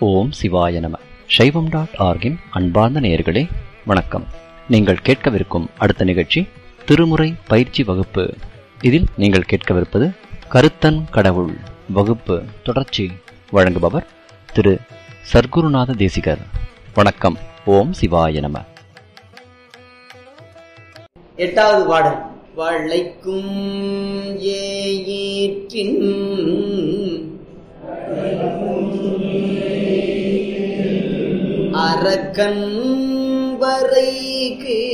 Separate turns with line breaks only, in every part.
ஓம் சிவாய நம சைவம் டாட் ஆர்கின் அன்பார்ந்த நேயர்களே வணக்கம் நீங்கள் கேட்கவிருக்கும் அடுத்த நிகழ்ச்சி திருமுறை பயிற்சி வகுப்பு இதில் நீங்கள் கேட்கவிருப்பது கருத்தன் கடவுள் வகுப்பு தொடர்ச்சி வழங்குபவர் திரு சர்க்குருநாத தேசிகர் வணக்கம் ஓம் சிவாய நம
எட்டாவது பாடல் வளைக்கும் ஏற்றின் அரக்கன் வரைக்கு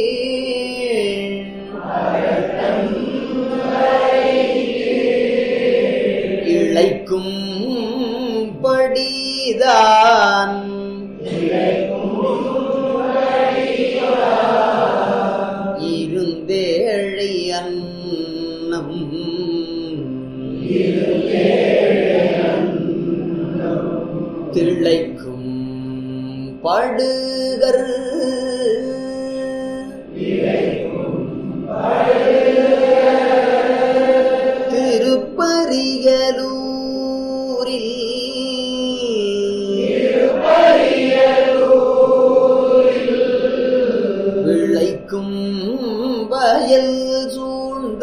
இழைக்கும் படிதான் இருந்தேழை அன்னம் திளைக்கும் படுகர் திருப்பரியலூரில் விளைக்கும் வயல் சூழ்ந்த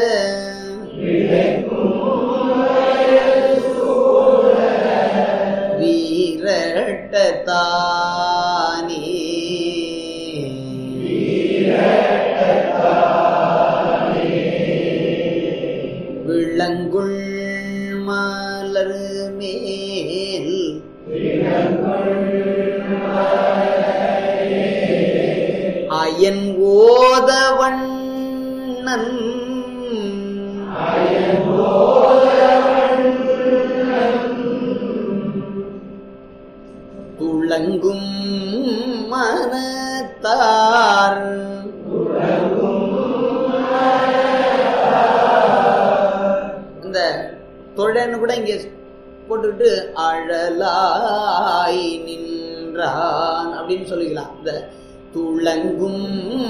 வீரட்டத்தானே விளங்குள் மலர் மேல் அயன் ஓதவண்ணன் துளங்கும் மனத்தார் இந்த தொழன்னு கூட இங்க போட்டுக்கிட்டு அழலாய் நின்றான் அப்படின்னு சொல்லிக்கலாம் இந்த துளங்கும்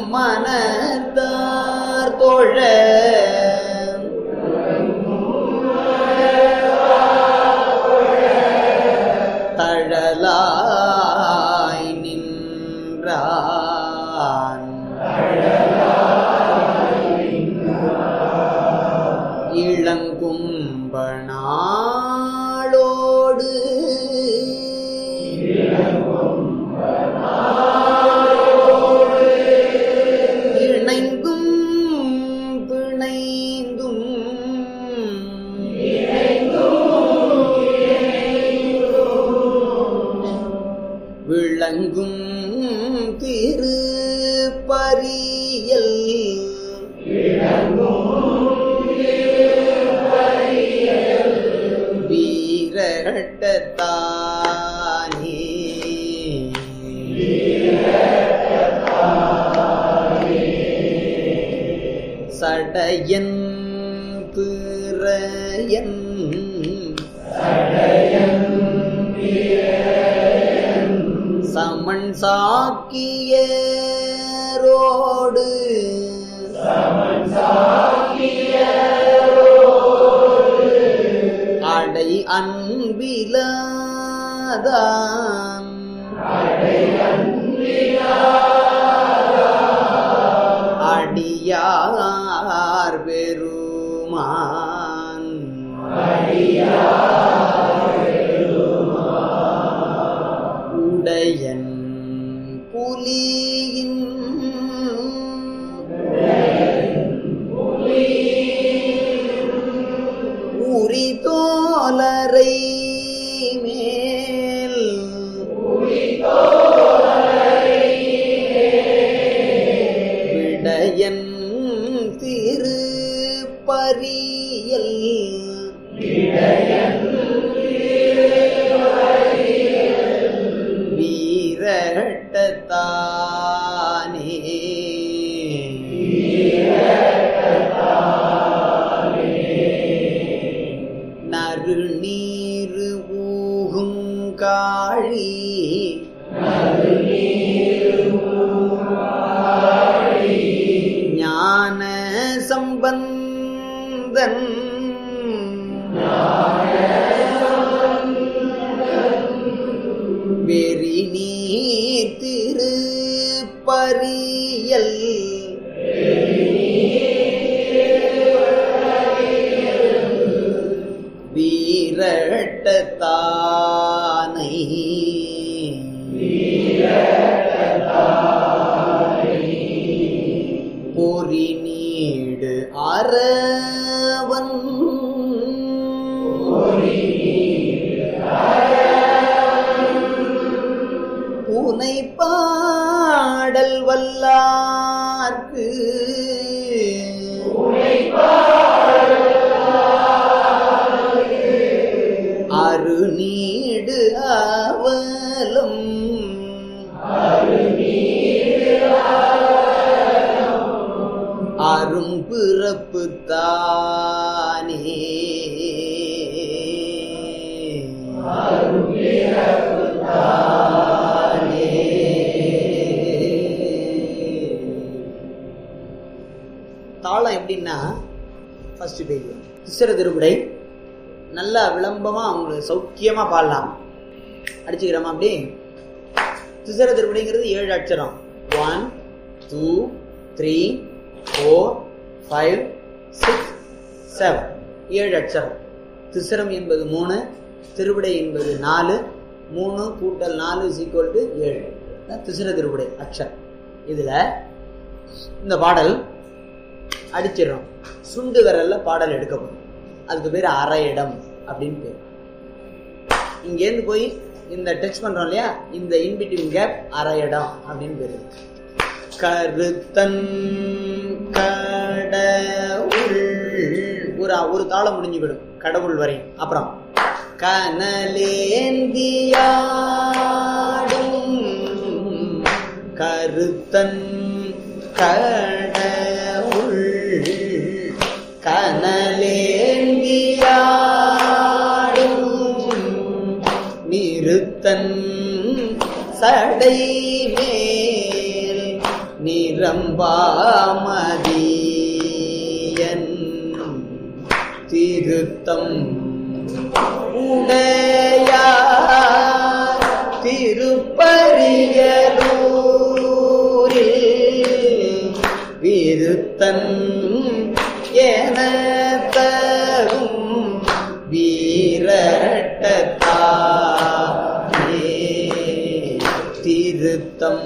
மனத்தார் தோழ தழலாய் நின்றான் இளங்கும்பனாளோடு இணைந்தும் பிணைந்தும் விளங்கும் திருப்பரியல் வீரட்டத்தானே சடையன் பிறையன் சமன் சாக்கியரோடு அடை அன்பிலாதான் அடியார் பெருமான் உடையன் புலியின் உரி தோலரை மேல் விடையன் திருப்பரியல் வீரட்டத்தானே நறுநீரு ஊகுங்காழி ஞான சம்பந்தன் வெறி நீர் திரு பரியல் வீரட்டத்தானை பொறி நீடு அறவன் உனை பாடல் வல்லார்க்கு அரு நீடு அவலம் அரும் பிறப்பு தானே தாளம் எப்படின்னா ஃபர்ஸ்ட் பேஜ் திசர திருவிடை நல்லா விளம்பமா அவங்களுக்கு சௌக்கியமா பாடலாம் அடிச்சுக்கிறோமா அப்படி திசர திருவிடைங்கிறது ஏழு அட்சரம் one two three four five six seven ஏழு அட்சரம் திசரம் என்பது மூணு திருவிடை என்பது நாலு மூணு கூட்டல் நாலு இஸ் ஈக்குவல் டு ஏழு அதான் திசிர திருவிடை அக்ஷரம் இதுல இந்த பாடல் அடிச்சிடறோம் சுண்டு விரல்ல பாடல் எடுக்கப்படும் அதுக்கு பேர் அரை இடம் அப்படின்னு பேர் இங்கேருந்து போய் இந்த டச் பண்றோம் இல்லையா இந்த இன்பிட்வீன் கேப் அரை இடம் அப்படின்னு பேரு கருத்தன் கடவுள் ஒரு ஒரு தாளம் முடிஞ்சு விடும் கடவுள் வரையும் அப்புறம் கனலேந்தியாடும் கருத்தன் கடவுள் கனலேந்தியாடும் நிறுத்தன் சடை மேல் நிரம்பாமதியன் திருத்தம் உடையார் திருப்பரியலூரில் விருத்தன் என தரும் வீரட்டத்தானே திருத்தம்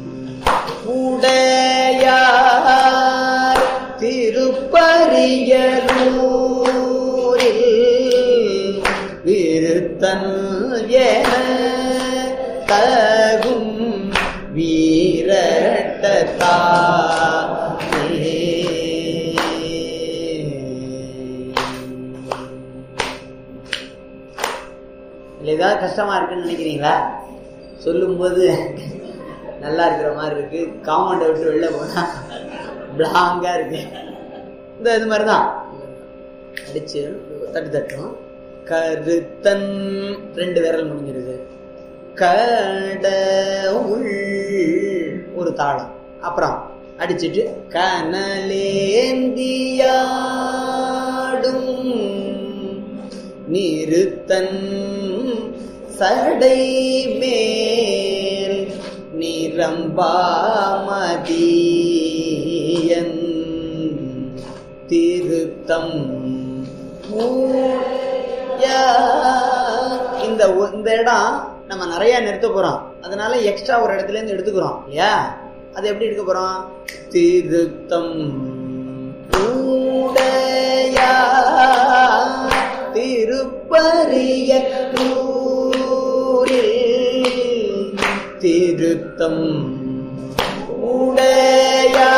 உடையார் திருப்பரியலூரில் விருத்தன் என தகும் வீரட்டத்தானே இல்லை ஏதாவது கஷ்டமா இருக்குன்னு நினைக்கிறீங்களா சொல்லும்போது நல்லா இருக்கிற மாதிரி இருக்கு காம்பவுண்டை விட்டு வெளில போனா பிளாங்கா இருக்கு இந்த இது மாதிரிதான் அடிச்சு தட்டு தட்டும் கருத்தன் ரெண்டு விரல் முடிஞ்சிருது கடவுள் ஒரு தாளம் அப்புறம் அடிச்சிட்டு கனலேந்தியாடும் நிறுத்தன் சடை மேல் நிரம்பாமதியன் திருத்தம் ஊயா. இந்த ஒ- இந்த இடம் நம்ம நிறைய நிறுத்த போறோம் அதனால எக்ஸ்ட்ரா ஒரு இடத்துல இருந்து எடுத்துக்கிறோம் இல்லையா அது எப்படி எடுக்க போறோம் திருத்தம் உடையா திருப்பரிய திருத்தம் உடையா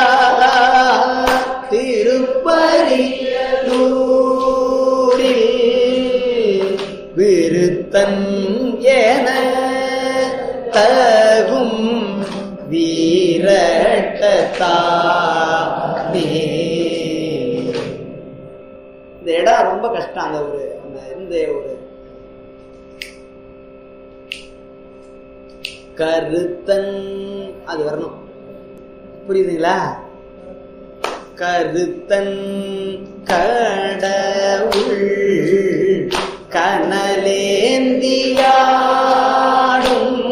திருப்பரியலூரில் விருத்தன் என தகும் வீரட்டத்தானே இந்த இடம் ரொம்ப கஷ்டம் அந்த ஒரு அந்த இந்த ஒரு கருத்தன் அது வரணும் புரியுதுங்களா கருத்தன் கடவுள் கனலேந்தியாடும்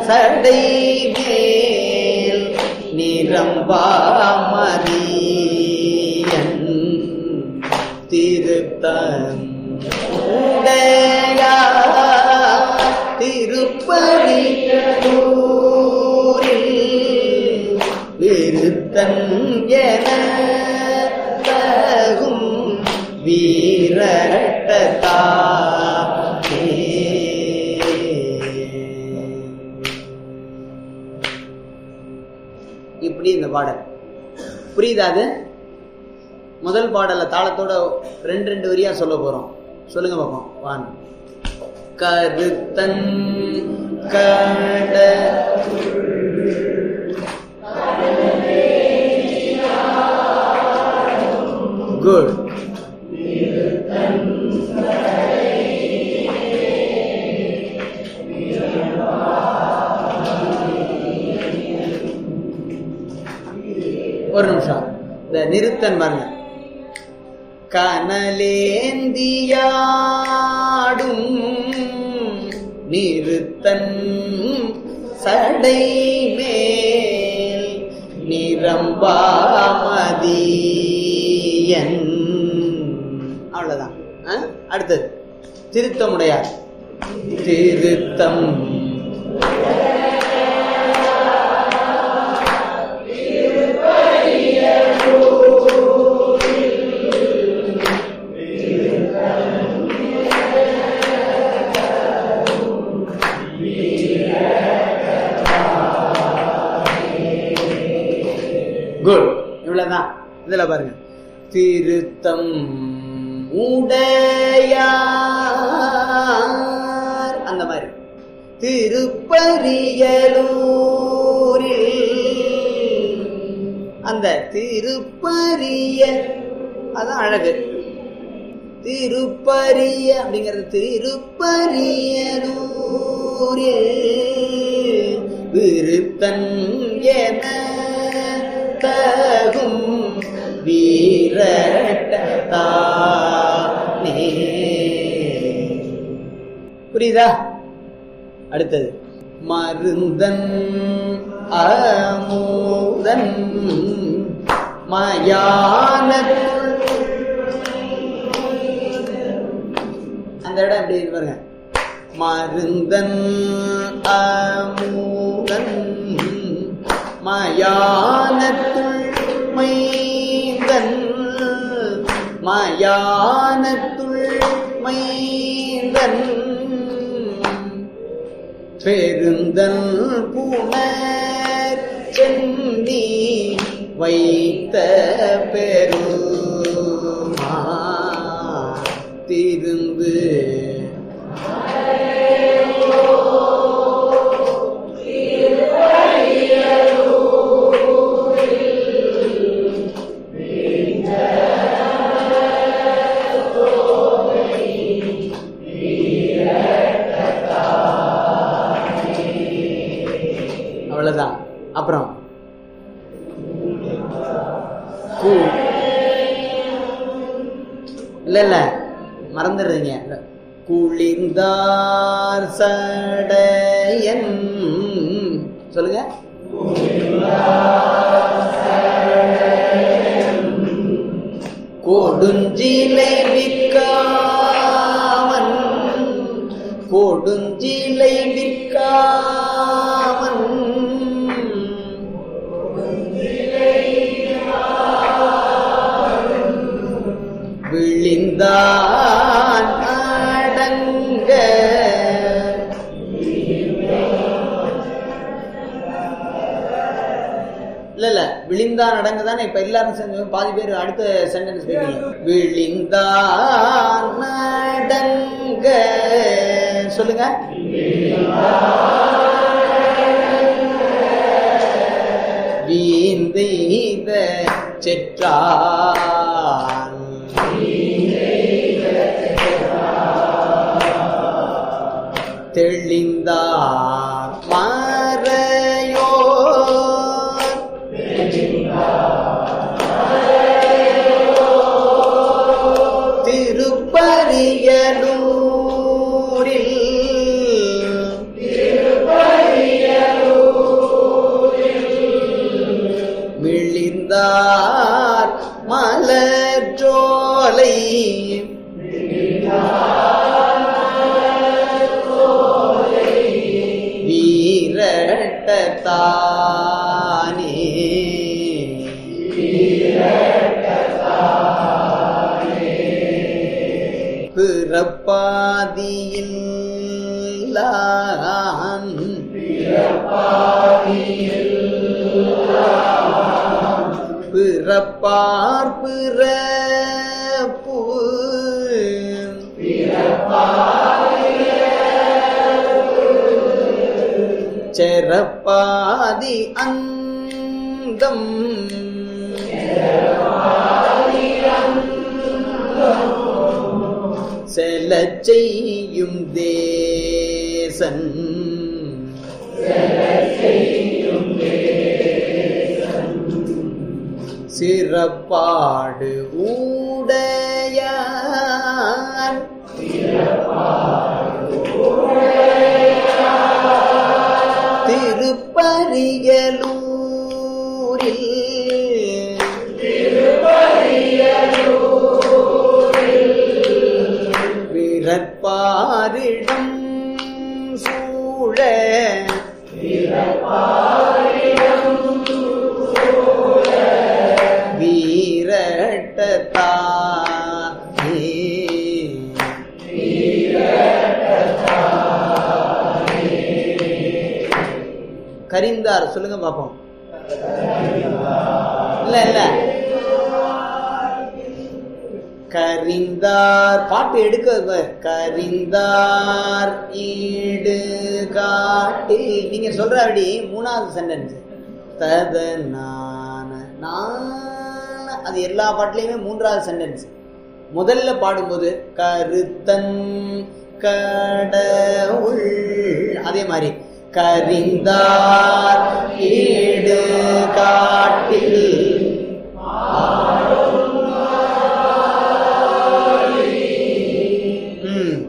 சடை மேல் நிரம்பாமதியன் திருத்தம் உடையா திருப்பதி விருத்தன் என தகும் வீரட்டதா இப்படி இந்த பாடல் புரியுதா அது முதல் பாடல தாளத்தோட ரெண்டு ரெண்டு வரியா சொல்ல போறோம் சொல்லுங்க பாப்போம் வான் கருத்தன் கட குட் ஒரு நிமிஷம் இந்த நிறுத்தன் பாருங்க கனலேந்தியாடும் நிறுத்தன் சடை மேல் நிரம்பாமதியன் அவ்வளவுதான் ஆ? அடுத்தது திருத்தமுடையார் திருத்தம் குட் இவ்வளவுதான் இதுல பாருங்க திருத்தம் உடையார் அந்த மாதிரி திருப்பரியலூரில் அந்த திருப்பரிய அதான் அழகு திருப்பரிய அப்படிங்கிறது திருப்பரியலூரில் விருத்தன் என தகும் வீரட்டானே புரியுதா அடுத்தது மருந்தன் அமுதன் மயானத்துள் அந்த இடம் எப்படி இருக்கு பாருங்க மருந்தன் அமுதன் மயானத்துள் மைந்தன் மயானத்துள் மைந்தன் பெருந்தன் புனர் சென்னி வைத்த பெருமா திருந்து அவ்வளவுதான் அப்புறம் கூ இல்ல இல்ல மறந்துடுறீங்க குளிர்ந்தார் சடையன் சொல்லுங்க கொடுஞ்சிலை விற்காமன் கொடுஞ்சிலை விற்காமன் விழிந்தான் அடங்க இல்ல இல்ல விழிந்தான் அடங்க தானே இப்ப எல்லாரும் சேர்ந்து பாதி பேர் அடுத்த சென்டென்ஸ் கேட்கீங்க விழிந்தான் அடங்க சொல்லுங்க வீந்தெய்த செற்றான் தெளிந்தார் மறையோ திருப்பரியலூரில் பிறப்பார் பிறப்பு செரப்பாதி அந்தம் செலச் செய்யும் தேசன் சிறப்பாடு ஊடையான் திருப்பரியலூரில் விரற்பாரிடம் சூழ வீரட்டத்தாயே கரிந்தார் சொல்லுங்க பாப்போம் இல்ல இல்ல கரிந்தார் பாட்டு எடுக்க வ- கரிந்தார் ஈடு காட்டில் நீங்க சொல்ற அப்படி மூணாவது சென்டென்ஸ் ததனான நான அது எல்லா பாட்டுலயுமே மூன்றாவது சென்டென்ஸ் முதல்ல பாடும்போது கருத்தன் கடவுள் அதே மாதிரி கரிந்தார் ஈடு காட்டில் ம்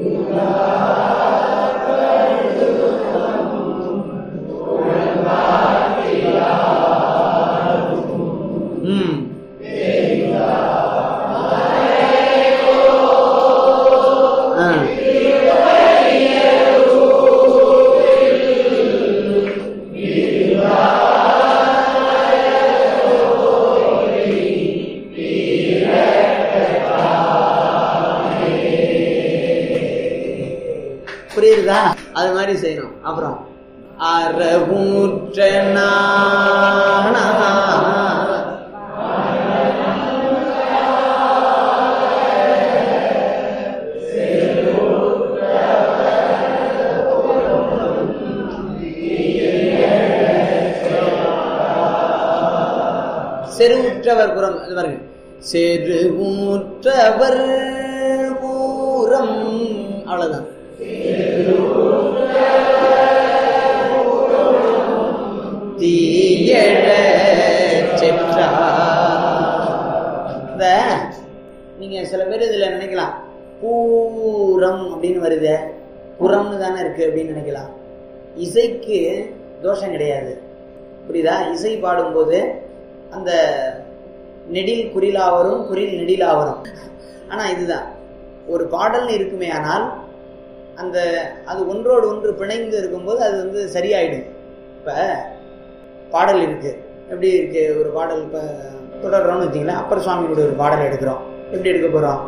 ம் ஆ புரியுதா அது மாதிரி செய்யணும் அப்புறம் அறவூற்ற நாணா செருவுற்றவர் புறம் இது பாருங்க செருவுற்றவர் பூரம் அவ்வளவுதான் தீயழ செற்றா இந்த நீங்க சில பேர் இதுல நினைக்கலாம் பூரம் அப்படின்னு வருதே புறம்னு தானே இருக்கு அப்படின்னு நினைக்கலாம் இசைக்கு தோஷம் கிடையாது புரியுதா இசை பாடும்போது அந்த நெடில் குறிலா வரும் குறில் நெடிலா வரும் ஆனா இதுதான் ஒரு பாடல்னு இருக்குமே ஆனால் அந்த அது ஒன்றோடு ஒன்று பிணைந்து இருக்கும்போது அது வந்து சரியாயிடும் இப்ப பாடல் இருக்கு எப்படி இருக்கு ஒரு பாடல் இப்ப தொடர்றோம்னு வச்சுங்களேன் அப்பர் சுவாமியோட ஒரு பாடல் எடுக்கிறோம் எப்படி எடுக்க போறோம்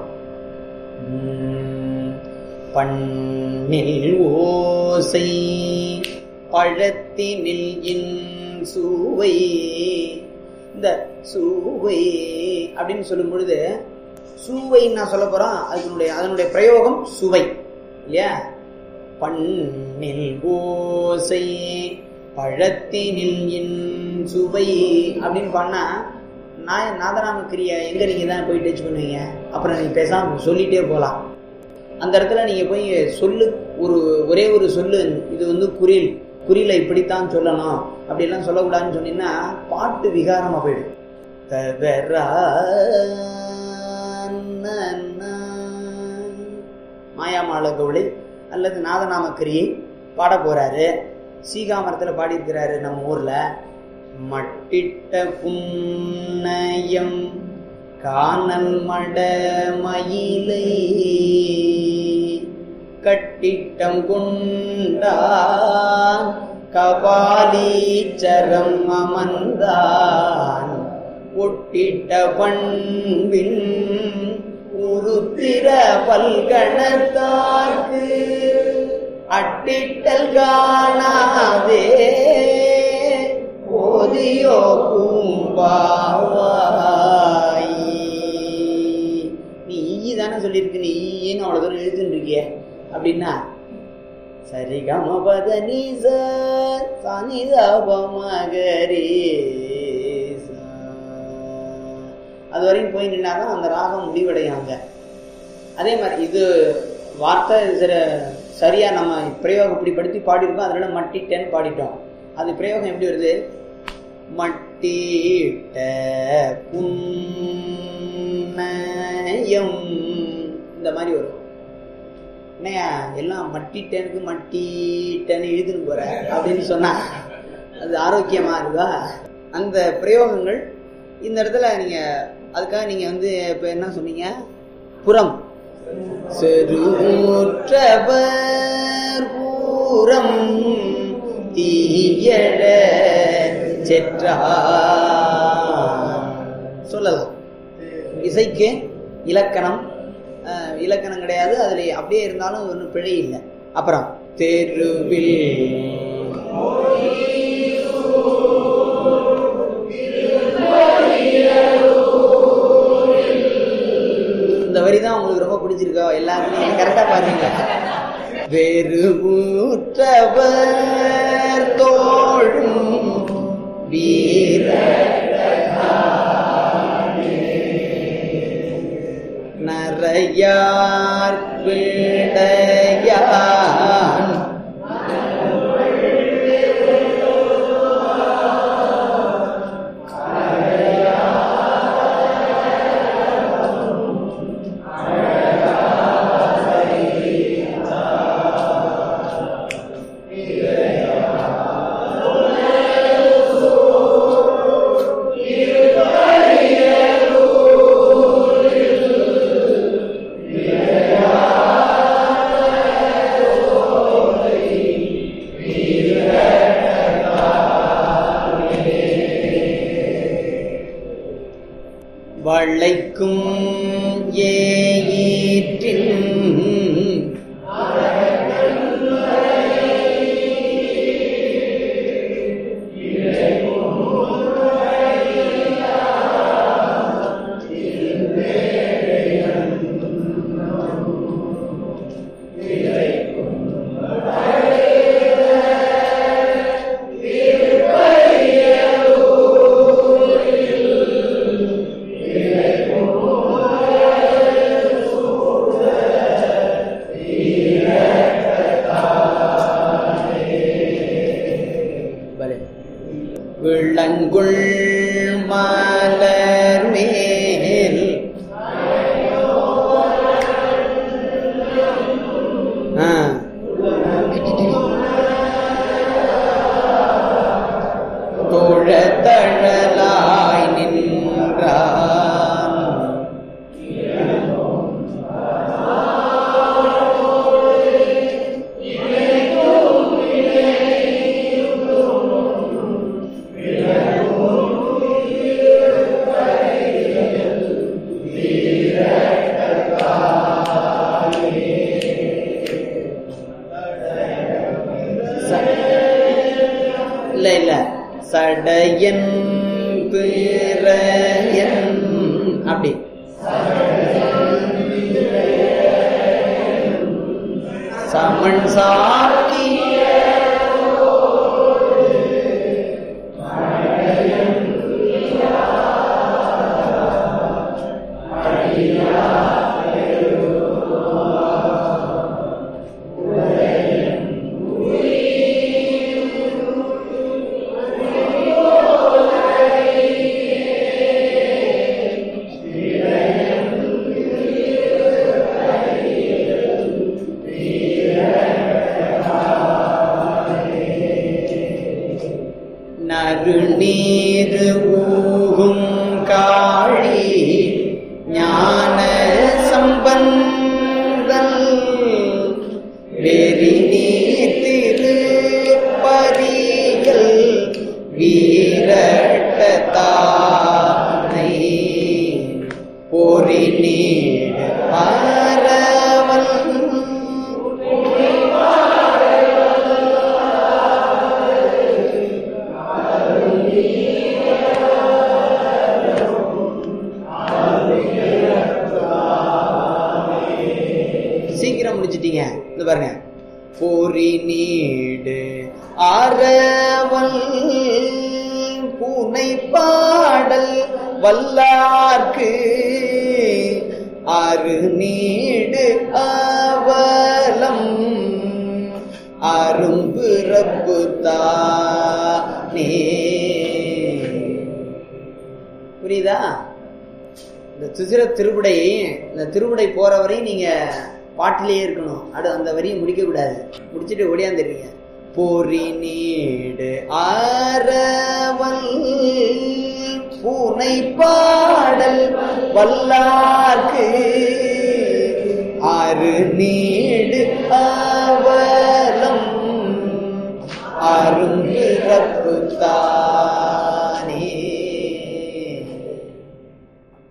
உம், பண்ணில் ஓசை பழத்தினில் இன் சுவை இந்த சுவை அப்படின்னு சொல்லும் பொழுது சுவைன்னு நான் சொல்ல போறோம் அதனுடைய அதனுடைய பிரயோகம் சுவை இல்லையா பண்ணில் ஓசை பழத்தினில் இன் சுவை அப்படின்னு பண்ணா நான் நாதராம கிரியா எங்க நீங்க தான் போய் டச் பண்ணுவீங்க அப்புறம் நீங்க பேசாம சொல்லிட்டே போலாம் அந்த இடத்துல நீங்க போய் சொல்லு ஒரு ஒரே ஒரு சொல்லு இது வந்து குறில் குறியில இப்படித்தான் சொல்லணும் அப்படிலாம் சொல்லக்கூடாதுன்னு சொன்னீங்கன்னா பாட்டு விகாரமா போயிடும் ததரா மாயாமாள கவுளை அல்லது நாதநாம கிரியை பாட போறாரு சீகாமரத்துல பாடியிருக்கிறாரு நம்ம ஊர்ல மட்டிட்ட புன்னயம் காணல் மட மயிலை கட்டிட்டம் கொண்டான் கபாலீச்சரம் அமர்ந்தான் ஒட்டிட்ட பண்பின் உரு உத்திர பல்கணத்தார்க்கு அட்டிட்டல் காணாதே ஓதியோ பூம்பாவாய் நீ ஈ தானே சொல்லியிருக்கு நீ ஈன்னு அவ்வளோ தூரம் எழுதுன்னு இருக்கிய அப்படின்னா சரி கமபத நீச சனிதபமகரி அது வரையும் போய் நின்னாதான் அந்த ராகம் முடிவடையும் அங்க அதே மாதிரி இது வார்த்தை சில சரியா நம்ம பிரயோகம் இப்படி படுத்தி பாடியிருக்கோம் அதனால மட்டிட்டேன்னு பாடிட்டோம் அது பிரயோகம் எப்படி வருது மட்டிட்ட புன்னயம் இந்த மாதிரி வரும் என்னையா எல்லாம் மட்டிட்டேனுக்கு மட்டிட்டேன்னு எழுதுன்னு போற அப்படின்னு சொன்னா அது ஆரோக்கியமா இருக்கா அந்த பிரயோகங்கள் இந்த இடத்துல நீங்க அதுக்காக நீங்க வந்து இப்ப என்ன சொன்னீங்க புறம் செருற்றவர் பூரம் தீயழ செற்றா சொல்லலாம் இசைக்கு இலக்கணம் அஹ், இலக்கணம் கிடையாது அதுல அப்படியே இருந்தாலும் ஒன்றும் பிழை இல்லை அப்புறம் தெருவில் இந்த வரி தான் உங்களுக்கு ரொம்ப பிடிச்சிருக்கோ எல்லாருமே கரெக்டா பாருங்க வேறு ஊற்றவர் தோழும் வீர நரையார் விடையான் வளைக்கும் ஏற்றின் பலே. விளங்குள் மலர் மேல் ஆ. தோழத்தழலாய் நின்றான் இல்ல இல்ல சடையன் பிறையன் அப்படி சமன் சாக்கி நறுநீர் ஊகும் காழி ஞான சம்பந்தல் வெறி நீர் திருப்பதிகள் வீரட்டத்தானை பொறி நீர் இது பாருங்க பொறி நீடு ஆரவல் பூனை பாடல் வல்லார்க்கு அரு நீடு அவலம் அரும்பிறப்பு தானே புரியுதா இந்த சுசிர திருவிடை இந்த திருவிடை போற வரையும் நீங்க பாட்டிலேயே இருக்கணும் அடு அந்த வரியை முடிக்க கூடாது முடிச்சுட்டு ஓடியாந்துடுறீங்க பொறி நீடு ஆரவல் பூனை பாடல் வல்லார்க்கு ஆறு நீடு அவலம் அரும்பிறப்பு தானே